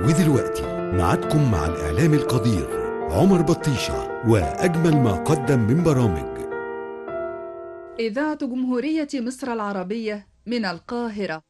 ودلوقتي معادكم مع الإعلام القدير عمر بطيشة وأجمل ما قدم من برامج إذاعة جمهورية مصر العربية من القاهرة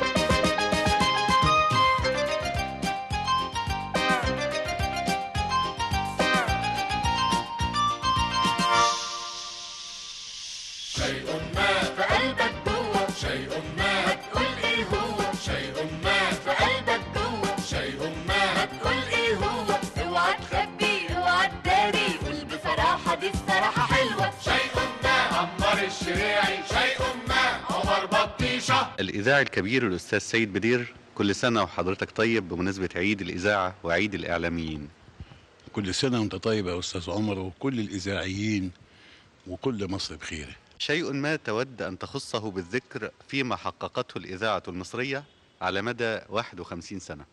شيء ما في قلبك جوه شيء ما هتقول ايه هو شيء ما في قلبك جوه شيء ما هتقول ايه هو اوعى تخبي اوعى تداري قول بصراحة دي الصراحة حلوة شيء ما عمار الشريعي شيء ما عمر بطيشه الإذاعي الكبير الأستاذ سيد بدير كل سنة وحضرتك طيب بمناسبة عيد الإذاعة وعيد الإعلاميين كل سنة وانت طيب يا أستاذ عمر وكل الإذاعيين وكل مصر بخير شيء ما تود أن تخصه بالذكر فيما حققته الإذاعة المصرية على مدى 51 سنة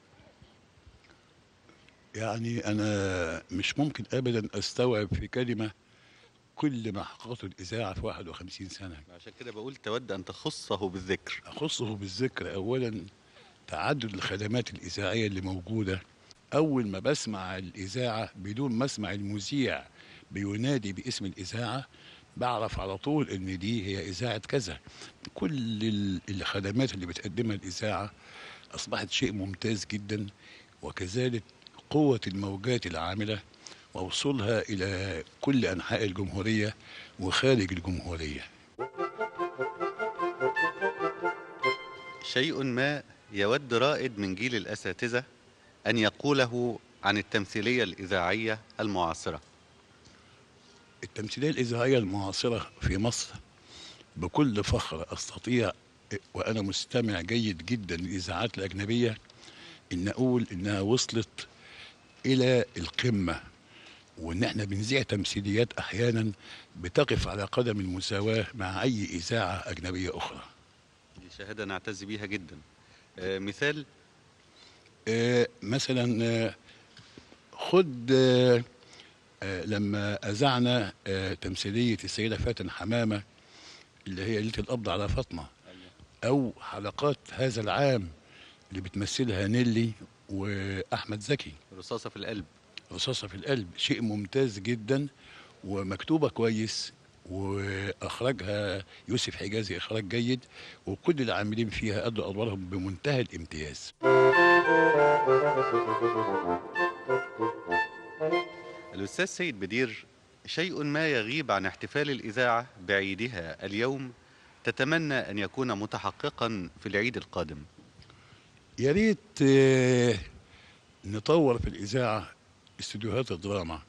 يعني أنا مش ممكن أبدا أستوعب في كلمة كل ما حققته الإذاعة في 51 سنة عشان كده بقول تود أن تخصه بالذكر أخصه بالذكر أولا تعدد الخدمات الإذاعية اللي موجودة أول ما بسمع الإذاعة بدون ما أسمع المذيع بينادي باسم الإذاعة بعرف على طول إن دي هي إذاعة كذا كل ال- الخدمات اللي بتقدمها الإذاعة أصبحت شيء ممتاز جدا وكذلك قوة الموجات العاملة ووصولها إلى كل أنحاء الجمهورية وخارج الجمهورية شيء ما يود رائد من جيل الأساتذة أن يقوله عن التمثيلية الإذاعية المعاصرة التمثيلية الإذاعية المعاصرة في مصر بكل فخر أستطيع وأنا مستمع جيد جدا للإذاعات الأجنبية إن أقول إنها وصلت إلى القمة وإن إحنا بنذيع تمثيليات أحيانا بتقف على قدم المساواة مع أي إذاعة أجنبية أخرى دي شهادة نعتز بيها جدا آه، مثال آه، مثلا آه، خد آه، آه، لما أذعنا آه، تمثيلية السيدة فاتن حمامة اللي هي ليلة القبض على فاطمة أو حلقات هذا العام اللي بتمثلها نيلي وأحمد زكي رصاصة في القلب رصاصة في القلب شيء ممتاز جدا ومكتوبة كويس وأخرجها يوسف حجازي إخراج جيد وكل العاملين فيها أدوا أدوارهم بمنتهى الامتياز الأستاذ سيد بدير شيء ما يغيب عن احتفال الإذاعة بعيدها اليوم تتمنى أن يكون متحققا في العيد القادم يا ريت آه، نطور في الإذاعة استديوهات الدراما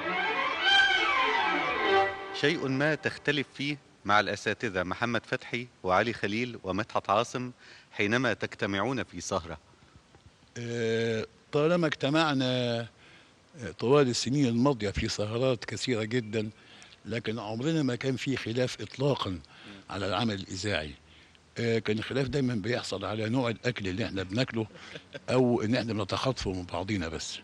شيء ما تختلف فيه مع الأساتذة محمد فتحي وعلي خليل ومدحت عاصم حينما تجتمعون في سهرة آه، طالما اجتمعنا آه، طوال السنين الماضية في سهرات كثيرة جدا لكن عمرنا ما كان في خلاف إطلاقا على العمل الإذاعي آه، كان الخلاف دايما بيحصل على نوع الأكل اللي احنا بناكله أو إن احنا بنتخاطفه من بعضينا بس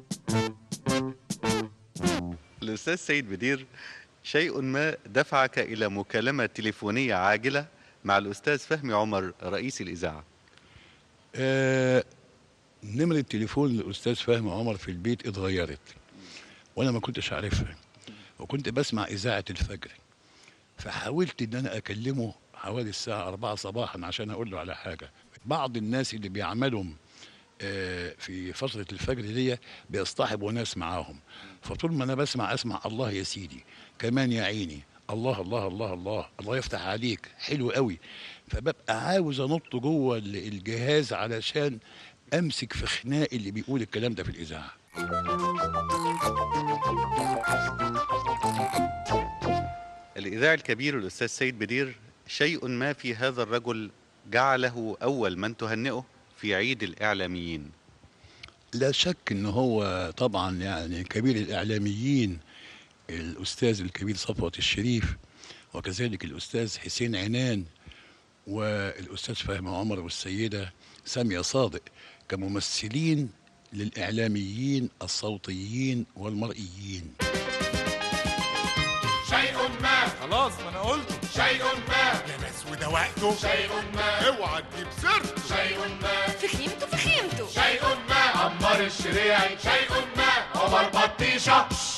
الأستاذ سيد بدير شيء ما دفعك إلى مكالمة تليفونية عاجلة مع الأستاذ فهمي عمر رئيس الإذاعة آه، نمرة تليفون الأستاذ فهمي عمر في البيت اتغيرت وأنا ما كنتش عارفها وكنت بسمع إذاعة الفجر فحاولت إن أنا أكلمه حوالي الساعة 4 صباحا عشان أقول له على حاجة بعض الناس اللي بيعملوا آه، في فترة الفجر دي بيصطحبوا ناس معاهم فطول ما أنا بسمع أسمع الله يا سيدي كمان يا عيني الله الله الله الله الله يفتح عليك حلو قوي فببقى عاوز انط جوه ال- الجهاز علشان امسك في خناق اللي بيقول الكلام ده في الاذاعه الإذاعي الكبير الأستاذ سيد بدير شيء ما في هذا الرجل جعله أول من تهنئه في عيد الإعلاميين لا شك ان هو طبعا يعني كبير الاعلاميين الاستاذ الكبير صفوت الشريف وكذلك الاستاذ حسين عنان والاستاذ فهمي عمر والسيده ساميه صادق كممثلين للاعلاميين الصوتيين والمرئيين شيء ما خلاص ما انا قلت شيء ما يا ناس وده وقته شيء ما اوعى تجيب سيرته شيء ما فخيمته فخيمته شيء ما عمار الشريعي شيء ما عمر بطيشة